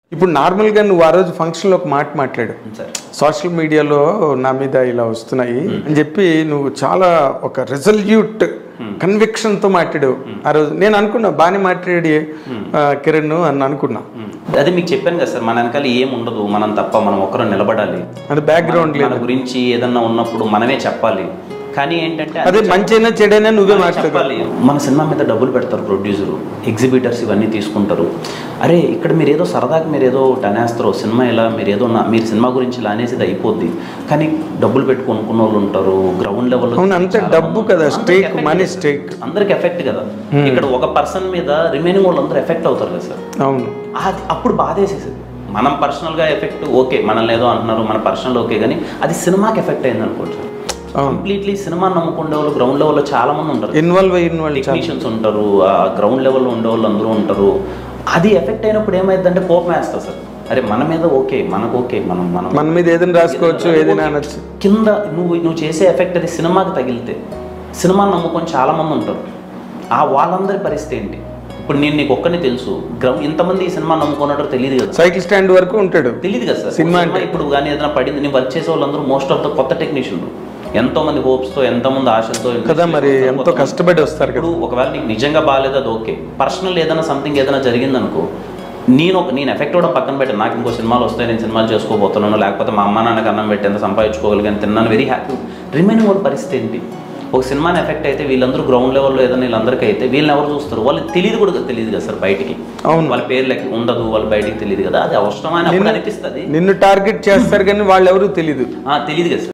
ఇప్పుడు నార్మల్గా నువ్వు ఆ రోజు ఫంక్షన్లో ఒక మాట మాట్లాడు సార్ సోషల్ మీడియాలో నా మీద ఇలా వస్తున్నాయి అని చెప్పి నువ్వు చాలా ఒక రిజల్యూట్ కన్విక్షన్తో మాట్లాడావు ఆ రోజు నేను అనుకున్నా బాగానే మాట్లాడి ఆ, కిరణ్ అని అనుకున్నా అదే మీకు చెప్పాను కదా సార్ మన వెనకాల ఏం ఉండదు మనం తప్ప మనం ఒక్కరు నిలబడాలి అది బ్యాక్గ్రౌండ్ మన గురించి ఏదన్నా ఉన్నప్పుడు మనమే చెప్పాలి కానీ ఏంటంటే అదే మంచైనా చెడైనా నువ్వే మాట్లాడు చెప్పాలి మన సినిమా మీద డబ్బులు పెడతారు ప్రొడ్యూసర్ ఎగ్జిబిటర్స్ ఇవన్నీ తీసుకుంటారు అరే ఇక్కడ మీరు ఏదో సరదాకి మీరు ఏదో ఒకటి అనేస్తారు సినిమా ఇలా మీరు ఏదో నా- మీరు సినిమా గురించి ఇలా అనేసి ఇది అయిపోద్ది కానీ డబ్బులు పెట్టి కొనుక్కున్న వాళ్ళు ఉంటారు గ్రౌండ్ లెవెల్ అవును, అంతే డబ్బు కదా, stake, money stake. అందరికి ఎఫెక్ట్ కదా ఇక్కడ ఒక పర్సన్ మీద రిమైనింగ్ వాళ్ళందరూ ఎఫెక్ట్ అవుతారు కదా సార్ అవును అది అప్పుడు బాధేసేసేది మనం పర్సనల్గా ఎఫెక్ట్ ఓకే మనల్ని ఏదో అంటున్నారు మన పర్సనల్ ఓకే కానీ అది సినిమాకి ఎఫెక్ట్ అయింది అనుకోవచ్చు అవును. కంప్లీట్లీ సినిమా నమ్ముకునే వాళ్ళు గ్రౌండ్ లెవెల్లో చాలా మంది ఉంటారు ఇన్వాల్వ్ అయిన వాళ్ళు చాలా టెక్నీషియన్స్ ఉంటారు ఆ గ్రౌండ్ లెవెల్లో ఉండే వాళ్ళు అందరూ ఉంటారు అది ఎఫెక్ట్ అయినప్పుడు ఏమైందంటే కోపం వేస్తా సార్ అరే మన మీద ఓకే మనకు ఓకే మనం మనం మన మీద ఏదైనా రాసుకోవచ్చు ఏదైనా అనొచ్చు కింద నువ్వు నువ్వు చేసే ఎఫెక్ట్ అది సినిమాకి తగిలితే సినిమా నమ్ముకొని చాలా మంది ఉంటారు ఆ వాళ్ళందరి పరిస్థితి ఏంటి ఇప్పుడు నేను నీకు ఒక్కనే తెలుసు గ్రౌండ్ ఇంతమంది ఈ సినిమా నమ్ముకున్నట్టు తెలియదు కదా సైకిల్ స్టాండ్ వరకు ఉంటాడు తెలియదు కదా సార్ సినిమా సినిమా ఇప్పుడు కానీ ఏదైనా పడింది నేను వర్క్ చేసే వాళ్ళందరూ మోస్ట్ ఆఫ్ ద కొత్త టెక్నీషియన్లు ఎంతో మంది hopes తో ఎంతో మంది ఆశలతో కదా మరి ఎంతో కష్టపడి వస్తారు కదా ఇప్పుడు ఒకవేళ నీకు నిజంగా బాగాలేదు అది ఓకే పర్సనల్ ఏదైనా సంథింగ్ ఏదైనా జరిగిందనుకో నేను ఒక నేను ఎఫెక్ట్ అవ్వడం పక్కన పెట్టాను నాకు ఇంకో సినిమాలు వస్తాయి నేను సినిమాలు చేసుకోబోతున్నాను లేకపోతే మా అమ్మ నాన్నకి అన్నం పెట్టి ఎంత సంపాదించుకోగలిగాను తిన్నాను వెరీ హ్యాపీ రిమైనింగ్ వాళ్ళ పరిస్థితి ఏంటి ఒక సినిమాని ఎఫెక్ట్ అయితే వీళ్ళందరూ గ్రౌండ్ లెవెల్లో ఏదైనా వీళ్ళందరికీ అయితే వీళ్ళని ఎవరు చూస్తారు వాళ్ళకి తెలియదు కూడా తెలియదు కదా సార్ బయటికి అవును. వాళ్ళ పేరు లెక్క ఉండదు వాళ్ళ బయటికి తెలియదు కదా అది అవసరమైన అప్పుడు అనిపిస్తుంది నిన్ను టార్గెట్ చేస్తారు కానీ వాళ్ళు ఎవరు తెలీదు తెలియదు కదా సార్